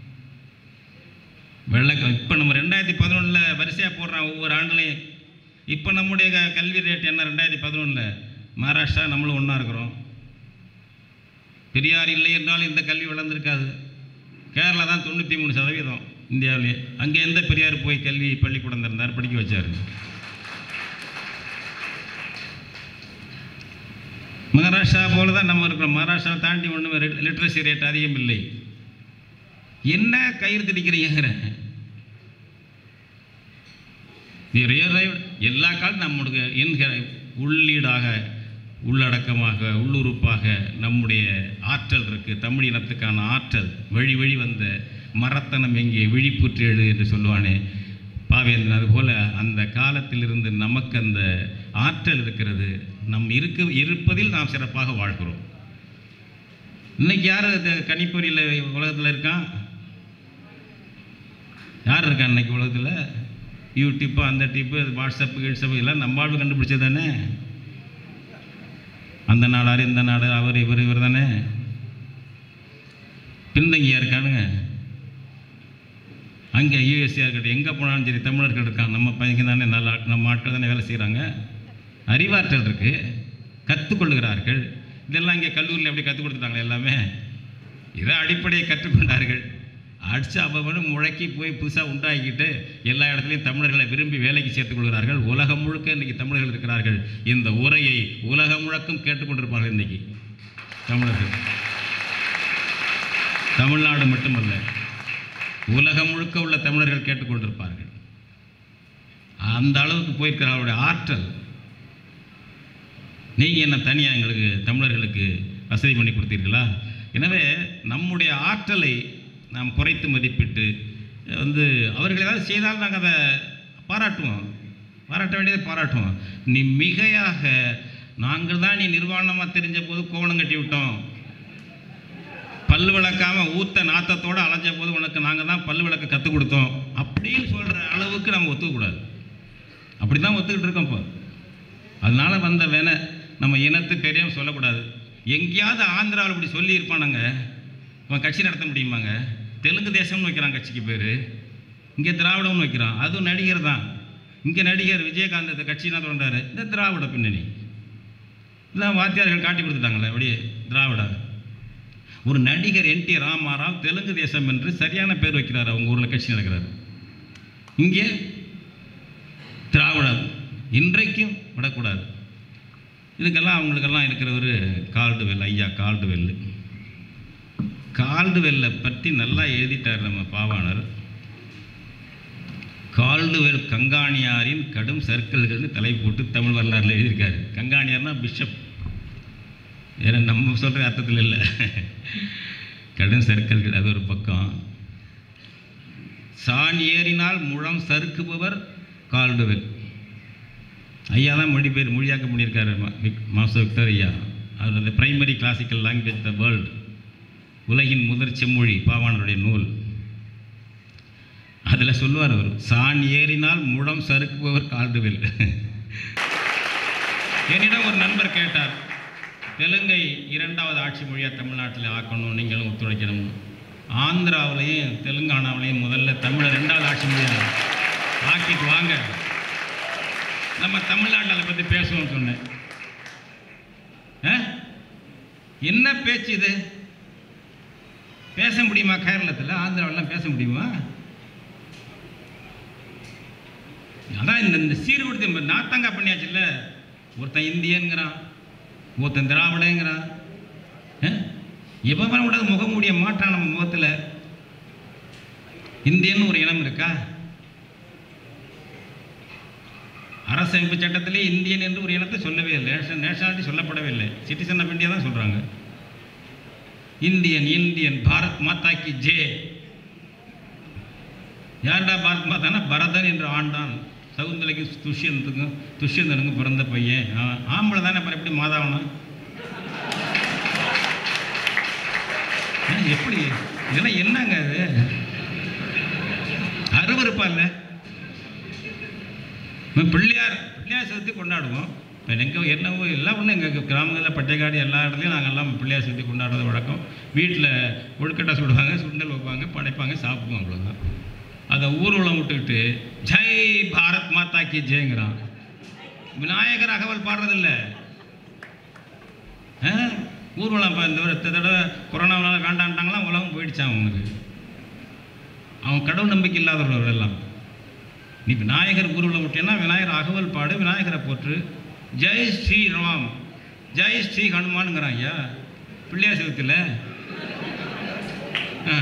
வெள்ளக்க இப்போ நம்ம ரெண்டாயிரத்தி பதினொன்றில் வரிசையாக போடுறான் ஒவ்வொரு ஆண்டுலையும் இப்போ நம்முடைய க- கல்வி ரேட் என்ன ரெண்டாயிரத்தி பதினொன்றில் மகாராஷ்டிரா நம்மளும் ஒன்றா இருக்கிறோம் பெரியார் இல்லை என்றால் இந்த கல்வி வளர்ந்துருக்காது கேரளா தான் தொண்ணூற்றி மூணு சதவீதம் இந்தியாவிலே அங்கே எந்த பெரியார் போய் கல்வி பள்ளிக்கூடம் திறந்தார் படிக்க வச்சார் மகாராஷ்டிரா போல தான் நம்ம இருக்கிறோம் மகாராஷ்டிராவை தாண்டி ஒன்றும் லிட்ரஸி ரேட் அதிகம் இல்லை என்ன கயிறு திடிக்கிறீங்கிறேன் நீ ரியல் எல்லா காலம் நம்முடைய என்கிற உள்ளீடாக உள்ளடக்கமாக உள்ளுறுப்பாக நம்முடைய ஆற்றல் இருக்குது தமிழ் இனத்துக்கான ஆற்றல் வழி வழி வந்த மரத்தனம் எங்கே விழிப்புற்று எழு என்று சொல்லுவானே பாவேந்திரன் அதுபோல் அந்த காலத்திலிருந்து நமக்கு அந்த ஆற்றல் இருக்கிறது நம் இருக்க இருப்பதில் நாம் சிறப்பாக வாழ்கிறோம் இன்னைக்கு யார் இந்த கணிப்பொறியில் உலகத்தில் இருக்கான் யார் இருக்கா இன்னைக்கு உலகத்தில் யூடியூப்பு அந்த டிப்பு வாட்ஸ்அப்பு கிட்ஸ்அப்பு எல்லாம் நம்ம ஆள் கண்டுபிடிச்சது தானே அந்த நாடார் இந்த நாடு அவர் இவர் இவர் தானே பின்தங்கியா இருக்கானுங்க அங்கே யூஎஸ்ஏ இருக்கட்டும் எங்கே போனாலும் சரி தமிழர்கள் இருக்காங்க நம்ம பையங்க தானே நல்ல ஆட்- நம்ம ஆட்கள் தானே வேலை செய்கிறாங்க அறிவாற்றல் இருக்குது கற்றுக்கொள்கிறார்கள் இதெல்லாம் இங்கே கல்லூரியில் எப்படி கற்றுக் கொடுத்துட்டாங்களே எல்லாமே இதை அடிப்படையை கற்றுக்கொண்டார்கள் அடித்து அவனும் முழக்கி போய் புதுசாக உண்டாக்கிட்டு எல்லா இடத்துலையும் தமிழர்களை விரும்பி வேலைக்கு சேர்த்துக் கொள்கிறார்கள் உலகம் முழுக்க இன்றைக்கி தமிழர்கள் இருக்கிறார்கள் இந்த உரையை உலகம் முழக்கம் கேட்டுக்கொண்டிருப்பார்கள் இன்றைக்கி தமிழர்கள் தமிழ்நாடு மட்டுமல்ல உலகம் முழுக்க உள்ள தமிழர்கள் கேட்டுக்கொண்டிருப்பார்கள் அந்த அளவுக்கு போயிருக்கிற அவருடைய ஆற்றல் நீங்கள் என்ன தனியாக எங்களுக்கு தமிழர்களுக்கு வசதி பண்ணி கொடுத்தீர்களா எனவே நம்முடைய ஆற்றலை நாம் குறைத்து மதிப்பிட்டு வந்து அவர்கள் ஏதாவது செய்தால் நாங்கள் அதை பாராட்டுவோம் பாராட்ட வேண்டியதை பாராட்டுவோம் நீ மிகையாக நாங்கள் தான் நீ நிர்வாணமாக தெரிஞ்ச போது கோவணம் கட்டி விட்டோம் பல்லு விளக்காம ஊத்த நாத்தத்தோட அலைஞ்ச போது உனக்கு நாங்கள் தான் பல்லு விளக்க கற்றுக் கொடுத்தோம் அப்படின்னு சொல்கிற அளவுக்கு நம்ம ஒத்துக்கக்கூடாது அப்படி தான் ஒத்துக்கிட்டு இருக்கோம் இப்போ அதனால வந்த வேணை நம்ம இனத்து தெரியாமல் சொல்லக்கூடாது எங்கேயாவது ஆந்திராவில் இப்படி சொல்லியிருப்பானாங்க அவன் கட்சி நடத்த முடியுமாங்க தெலுங்கு தேசம்னு வைக்கிறான் கட்சிக்கு பேர் இங்கே திராவிடம்னு வைக்கிறான் அதுவும் நடிகர் தான் இங்கே நடிகர் விஜயகாந்த் இந்த கட்சி என்ன சொல்கிறாரு இந்த திராவிட பின்னணி இல்லை வாத்தியார்கள் காட்டி கொடுத்துட்டாங்களே அப்படியே திராவிட ஒரு நடிகர் என் டி ராமாராவ் தெலுங்கு தேசம் என்று சரியான பேர் வைக்கிறார் அவங்க ஊரில் கட்சி நடக்கிறார் இங்கே திராவிடம் இன்றைக்கும் விடக்கூடாது இதுக்கெல்லாம் அவங்களுக்கெல்லாம் இருக்கிறவர் கால்டுவெல் ஐயா கால்டுவெல் கால்டுவெல்லை பற்றி நல்லா எழுதிட்டார் நம்ம பாவாணர் கால்டுவெல் கங்காணியாரின் கடும் சர்க்கிள்கள்னு தலை போட்டு தமிழ் வரலாறுல எழுதியிருக்காரு கங்காணியார்னா பிஷப் ஏன்னா நம்ம சொல்கிற அர்த்தத்தில் இல்லை கடும் சர்க்கிள்கள் அது ஒரு பக்கம் சான் ஏறினால் முழம் சறுக்குபவர் கால்டுவெல் ஐயா தான் மொழி பேர் மொழியாக்க பண்ணியிருக்காரு மா- விக்- மாஸ்டர் விக்டர் ஐயா அவர் அந்த primary classical language the world உலகின் முதற் செம்மொழி பாவாணருடைய நூல் அதில் சொல்லுவார் அவர் சான் ஏறினால் முழம் சறுக்குபவர் கால்டுவெல் என்னிடம் ஒரு நண்பர் கேட்டார் தெலுங்கை இரண்டாவது ஆட்சி மொழியாக தமிழ்நாட்டில் ஆக்கணும் நீங்களும் ஒத்துழைக்கணும் ஆந்திராவிலையும் தெலுங்கானாவிலையும் முதல்ல தமிழை ரெண்டாவது ஆட்சி மொழியாக ஆக்கிட்டு வாங்க நம்ம தமிழ்நாட்டில் அதை பற்றி பேசுவோம்னு சொன்னேன் ஆ? என்ன பேச்சு இது பேச முடியுமா கேரளத்தில் ஆந்திராவிலாம் பேச முடியுமா அதான் இந்த இந்த சீர்குடுத்து நாத்தங்கா பண்ணியாச்சுல்ல ஒருத்தன் இந்தியன்கிறான் ஒருத்தன் திராவிடங்கிறான் எவன் கூட முகமூடிய மாட்டான் நம்ம முகத்தில் இந்தியன் ஒரு இனம் இருக்கா அரசமைப்பு சட்டத்திலே இந்தியன் என்று ஒரு இனத்தை சொல்லவே இல்லை நேஷன் நேஷனாலிட்டி சொல்லப்படவே இல்லை சிட்டிசன் ஆஃப் இந்தியா தான் சொல்கிறாங்க இந்தியன் இந்தியன் பாரத் மாதா கி ஜே யாருடா பாரத் மாதானா பரதன் என்று ஆண்டான் சகுந்தலைக்கு துஷ்யந்துக்கும் துஷ்யந்தனுக்கும் பிறந்த பையன் ஆ- ஆம்பளை தானே அப்புறம் எப்படி மாதாவனா ஏன் எப்படி இதெல்லாம் என்னங்க அது அருவருப்பா இல்லை நம்ம பிள்ளையார் பிள்ளையார் சதுர்த்தி கொண்டாடுவோம் இப்போ எங்கே என்னவோ எல்லாம் ஒன்றும் எங்கள் கிராமங்களில் பட்டைக்காடு எல்லா இடத்துலையும் நாங்கள் எல்லாம் பிள்ளையார் சதுர்த்தி கொண்டாடுறது வழக்கம் வீட்டில் கொழுக்கட்டை சுடுவாங்க சுண்டல் வைப்பாங்க படைப்பாங்க சாப்பிடுவோம் அவ்வளோதான் அதை ஊர்வலம் விட்டுக்கிட்டு ஜெய் பாரத் மாதா கி ஜெயங்கிறான் விநாயகர் அகவல் பாடுறதில்ல ஆ? ஊர்வலம் இப்போ இந்த ஒரு இந்த தடவை கொரோனாவனால வேண்டான்ட்டாங்களாம் உலகம் போயிடுச்சான் அவனுக்கு அவன் கடவுள் நம்பிக்கை இல்லாதவர்கள் எல்லாம் நீ விநாயகர் ஊர்வலம் விட்டேன்னா விநாயகர் அகவல் பாடு விநாயகரை போற்று ஜெய் ஸ்ரீ ராம் ஜெய் ஸ்ரீ ஹனுமானுங்கிறான் ஐயா பிள்ளையார் சதுர்த்தியில் ஆ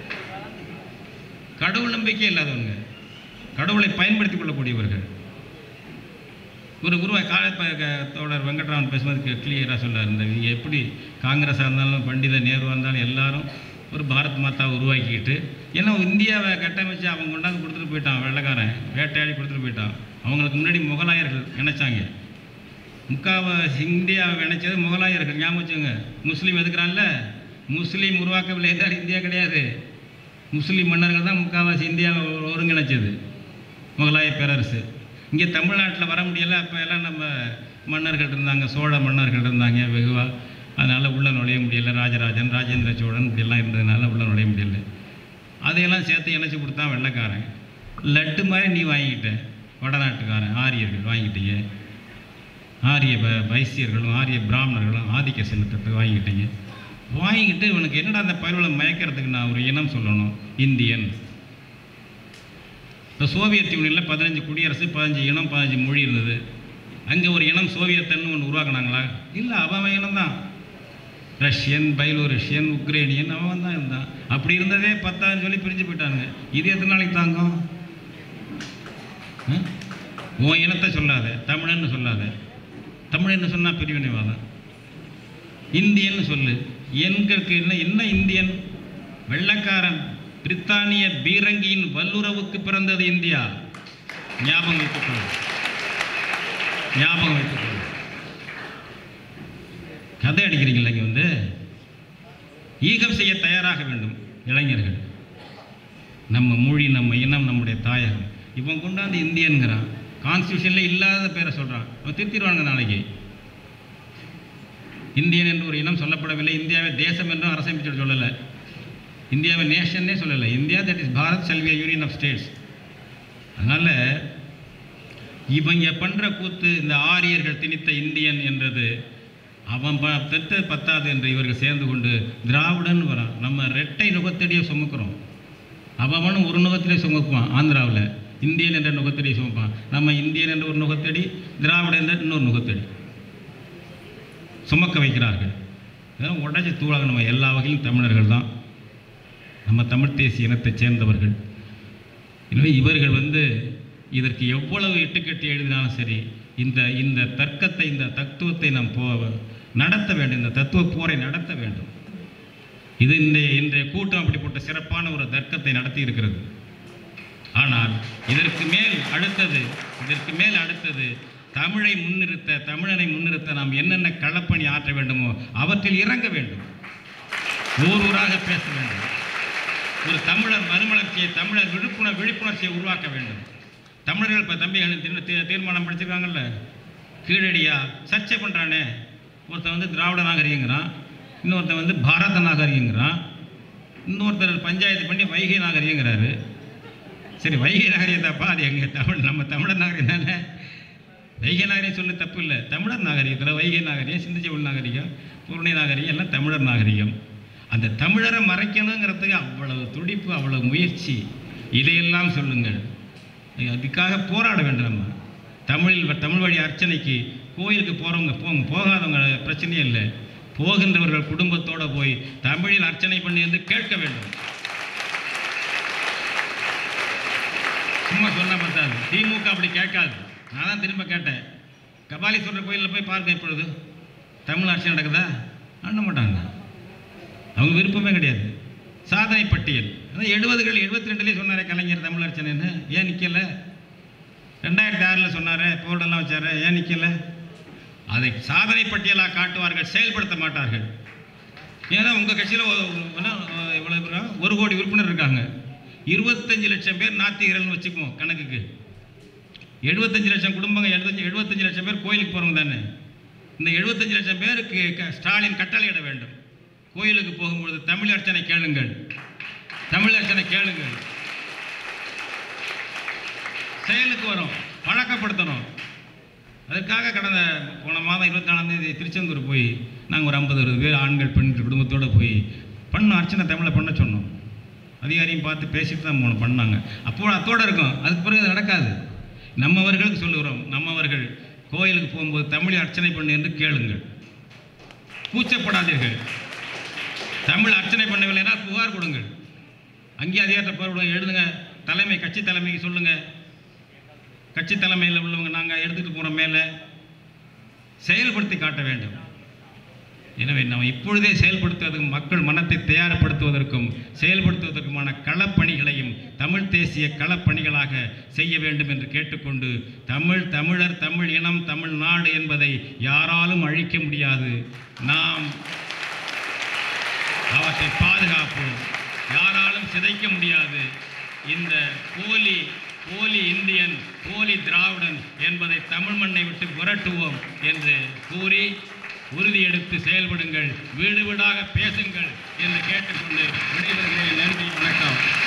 கடவுள் நம்பிக்கை இல்லாதவங்க கடவுளை பயன்படுத்திக் கொள்ளக்கூடியவர்கள் ஒரு குருவா கால தோழர் வெங்கட்ராமன் பேசும்போது கிளியராக சொன்னார் இந்த இங்க எப்படி காங்கிரஸாக இருந்தாலும் பண்டித நேருவாக இருந்தாலும் எல்லாரும் ஒரு பாரத் மாதாவை உருவாக்கிக்கிட்டு ஏன்னா இந்தியாவை கட்டமைச்சு அவன் கொண்டாந்து கொடுத்துட்டு போயிட்டான் வெள்ளைக்காரன் வேட்டையாடி கொடுத்துட்டு போயிட்டான் அவங்களுக்கு முன்னாடி முகலாயர்கள் நினைச்சாங்க முக்காவாசி இந்தியாவை நினைச்சது முகலாயர்கள் ஞாபகம் வச்சுங்க முஸ்லீம் எதுக்குறான்ல முஸ்லீம் உருவாக்கவில்லை என்றால் இந்தியா கிடையாது முஸ்லீம் மன்னர்கள் தான் முக்காவாசி இந்தியாவை ஒ- ஒருங்கிணைச்சது முகலாய பேரரசு இங்கே தமிழ்நாட்டில் வர முடியல அப்போ எல்லாம் நம்ம மன்னர்கள் இருந்தாங்க சோழ மன்னர்கள் இருந்தாங்க வெகுவாக அதனால் உள்ளே நுழைய முடியல ராஜராஜன் ராஜேந்திர சோழன் இப்படியெல்லாம் இருந்ததுனால உள்ளே நுழைய முடியல அதையெல்லாம் சேர்த்து இணைச்சி கொடுத்தான் வெள்ளைக்காரன் லட்டு மாதிரி நீ வாங்கிக்கிட்ட வடநாட்டுக்காரன் ஆரியர்கள் வாங்கிட்டீங்க ஆரிய ப- வைசியர்களும் ஆரிய பிராமணர்களும் ஆதிக்க செலுத்தத்தை வாங்கிக்கிட்டீங்க வாங்கிக்கிட்டு இவனுக்கு என்னடா அந்த பயலுள்ள மயக்கிறதுக்கு நான் ஒரு இனம் சொல்லணும் இந்தியன் இப்போ சோவியத் யூனியனில் பதினஞ்சு குடியரசு பதினஞ்சு இனம் பதினஞ்சு மொழி இருந்தது அங்கே ஒரு இனம் சோவியத்தன்னு ஒன்று உருவாக்குனாங்களா இல்லை அவன் இனம் தான் ரஷ்யன் பைலோரஷ்யன் உக்ரைனியன் அவன் தான் இருந்தான் அப்படி இருந்ததே பத்தாயிரம் சொல்லி பிரிஞ்சு போயிட்டானுங்க இது எத்தனை நாளைக்கு தாங்கும் ஆ? உன் இனத்தை சொல்லாத தமிழன்னு சொல்லாத தமிழன்னு சொன்னால் பிரிவினைவாதம் இந்தியன்னு சொல்லு எங்களுக்கு என்ன என்ன இந்தியன் வெள்ளைக்காரன் பிரித்தானிய பீரங்கியின் வல்லுறவுக்கு பிறந்தது இந்தியா ஞாபகம் வைத்துக்கொள் ஞாபகம் வைத்துக்கொள் கதை அடிக்கிறீங்களா இங்கே வந்து ஈகம் செய்ய தயாராக வேண்டும் இளைஞர்கள் நம்ம மொழி நம்ம இனம் நம்முடைய தாயகம் இவன் கொண்டாந்து இந்தியன்கிறான் கான்ஸ்டியூஷனில் இல்லாத பேரை சொல்கிறான் அவன் திருத்திடுவாங்க நாளைக்கு இந்தியன் என்று ஒரு இனம் சொல்லப்படவில்லை இந்தியாவை தேசம் என்றும் அரசமைப்பு சொல்லலை இந்தியாவை நேஷன்னே சொல்லலை இந்தியா தட் இஸ் பாரத் செல்விய யூனியன் ஆஃப் ஸ்டேட்ஸ் அதனால் இவங்க பண்ணுற கூத்து இந்த ஆரியர்கள் திணித்த இந்தியன் என்றது அவன் ப தெத்த பத்தாது என்று இவர்கள் சேர்ந்து கொண்டு திராவிடன் வரான் நம்ம ரெட்டை நுகத்தடியை சுமக்கிறோம் அவனும் ஒரு நுகத்திலே சுமக்குவான் ஆந்திராவில் இந்தியன் என்ற நுகத்தடி சுமப்பான் நம்ம இந்தியன் என்ற ஒரு நுகத்தடி திராவிடன் என்ற இன்னொரு நுகத்தடி சுமக்க வைக்கிறார்கள் இதெல்லாம் உடச்சி தூளாக நம்ம எல்லா வகையிலும் தமிழர்கள் தான் நம்ம தமிழ் தேசிய இனத்தைச் சேர்ந்தவர்கள் எனவே இவர்கள் வந்து இதற்கு எவ்வளவு இட்டுக்கட்டி எழுதினாலும் சரி இந்த இந்த தர்க்கத்தை இந்த தத்துவத்தை நாம் போ நடத்த வேண்டும் இந்த தத்துவ போரை நடத்த வேண்டும் இது இந்த இன்றைய கூட்டம் அப்படிப்பட்ட சிறப்பான ஒரு தர்க்கத்தை நடத்தி இருக்கிறது ஆனால் இதற்கு மேல் அடுத்தது இதற்கு மேல் அடுத்தது தமிழை முன்னிறுத்த தமிழனை முன்னிறுத்த நாம் என்னென்ன களப்பணி ஆற்ற வேண்டுமோ அவற்றில் இறங்க வேண்டும் ஊர் ஊராக பேச வேண்டும் ஒரு தமிழர் மறுமலர்ச்சியை தமிழர் விழிப்புணர் விழிப்புணர்ச்சியை உருவாக்க வேண்டும் தமிழர்கள் இப்போ தம்பி தீ- தீ- தீர்மானம் படிச்சிருக்காங்கல்ல கீழடியா சர்ச்சை பண்ணுறானே ஒருத்தன் வந்து திராவிட நாகரிகங்கிறான் இன்னொருத்தன் வந்து பாரத நாகரிகங்கிறான் இன்னொருத்தர் பஞ்சாயத்து பண்ணி வைகை நாகரிகங்கிறாரு சரி வைகை நாகரிகத்தாப்பா அது எங்கள் தமிழ் நம்ம தமிழர் நாகரிகம் தானே வைகை நாகரிகம் சொல்ல தப்பு இல்லை தமிழர் நாகரிகத்தில் வைகை நாகரிகம் சிந்துச்செவல் நாகரிகம் பூர்ணி நாகரிகம் எல்லாம் தமிழர் நாகரிகம் அந்த தமிழரை மறைக்கணுங்கிறதுக்கு அவ்வளவு துடிப்பு அவ்வளவு முயற்சி இதையெல்லாம் சொல்லுங்கள் அதுக்காக போராட வேண்டும் நம்ம தமிழில் தமிழ் வழி அர்ச்சனைக்கு கோயிலுக்கு போகிறவங்க போங்க போகாதவங்க பிரச்சனையே இல்லை போகின்றவர்கள் குடும்பத்தோடு போய் தமிழில் அர்ச்சனை பண்ணி என்று கேட்க வேண்டும் சும்மா சொன்னா பத்தாது திமுக அப்படி கேட்காது நான் தான் திரும்ப கேட்டேன் கபாலீஸ்வரர் கோயிலில் போய் பாருங்க இப்பொழுது தமிழ் அர்ச்சனை நடக்குதா பண்ண மாட்டாங்க அவங்க விருப்பமே கிடையாது சாதனை பட்டியல் அதான் எழுபதுகள் எழுபத்தி ரெண்டுலேயே சொன்னாரே கலைஞர் தமிழ் அர்ச்சனைன்னு ஏன் நிற்கல ரெண்டாயிரத்தி ஆறில் சொன்னாரே போர்டெல்லாம் வச்சாரு ஏன் நிற்கல அதை சாதனை பட்டியலாக காட்டுவார்கள் செயல்படுத்த மாட்டார்கள் ஏன்னா உங்கள் கட்சியில் இவ்வளோ பேரா? ஒரு கோடி உறுப்பினர் இருக்காங்க இருபத்தஞ்சு லட்சம் பேர் நாத்திகர்கள்னு வச்சுக்குவோம் கணக்குக்கு எழுபத்தஞ்சு லட்சம் குடும்பங்க எழுபத்தஞ்சு எழுபத்தஞ்சு லட்சம் பேர் கோயிலுக்கு போகிறவங்க தானே இந்த எழுபத்தஞ்சு லட்சம் பேருக்கு க- ஸ்டாலின் கட்டளையிட வேண்டும் கோயிலுக்கு போகும்பொழுது தமிழ் அர்ச்சனை கேளுங்கள் தமிழ் அர்ச்சனை கேளுங்கள் செயலுக்கு வரும் பழக்கப்படுத்தணும் அதுக்காக கடந்த போன மாதம் இருபத்தி நாலாம் தேதி திருச்செந்தூர் போய் நாங்கள் ஒரு ஐம்பது அறுபது பேர் ஆண்கள் பெண்கள் குடும்பத்தோடு போய் பண்ணோம் அர்ச்சனை தமிழை பண்ண சொன்னோம் அதிகாரியும் பார்த்து பேசிட்டு தான் போனோம் பண்ணாங்க அப்போ அத்தோடு இருக்கும் அதுக்கு பிறகு அது நடக்காது நம்மவர்களுக்கு சொல்லுகிறோம் நம்மவர்கள் கோயிலுக்கு போகும்போது தமிழை அர்ச்சனை பண்ணு என்று கேளுங்கள் கூச்சப்படாதீர்கள் தமிழ் அர்ச்சனை பண்ணவில்லைன்னா புகார் கொடுங்கள் அங்கேயே அதிகாரத்தை போய் எழுதுங்க தலைமை கட்சி தலைமைக்கு சொல்லுங்கள் கட்சி தலைமையில் உள்ளவங்க நாங்கள் எடுத்துகிட்டு போகிறோம் மேலே செயல்படுத்தி காட்ட வேண்டும் எனவே நாம் இப்பொழுதே செயல்படுத்துவதற்கும் மக்கள் மனத்தை தயார்படுத்துவதற்கும் செயல்படுத்துவதற்குமான களப்பணிகளையும் தமிழ் தேசிய களப்பணிகளாக செய்ய வேண்டும் என்று கேட்டுக்கொண்டு தமிழ் தமிழர் தமிழ் இனம் தமிழ் நாடு என்பதை யாராலும் அழிக்க முடியாது நாம் அவற்றை பாதுகாப்போம் யாராலும் சிதைக்க முடியாது இந்த போலி போலி இந்தியன் போலி திராவிடன் என்பதை தமிழ் மண்ணை விட்டு புரட்டுவோம் என்று கூறி உறுதியெடுத்து செயல்படுங்கள் வீடு வீடாக பேசுங்கள் என்று கேட்டுக்கொண்டு விடைபெறுகிறேன் நன்றி வணக்கம்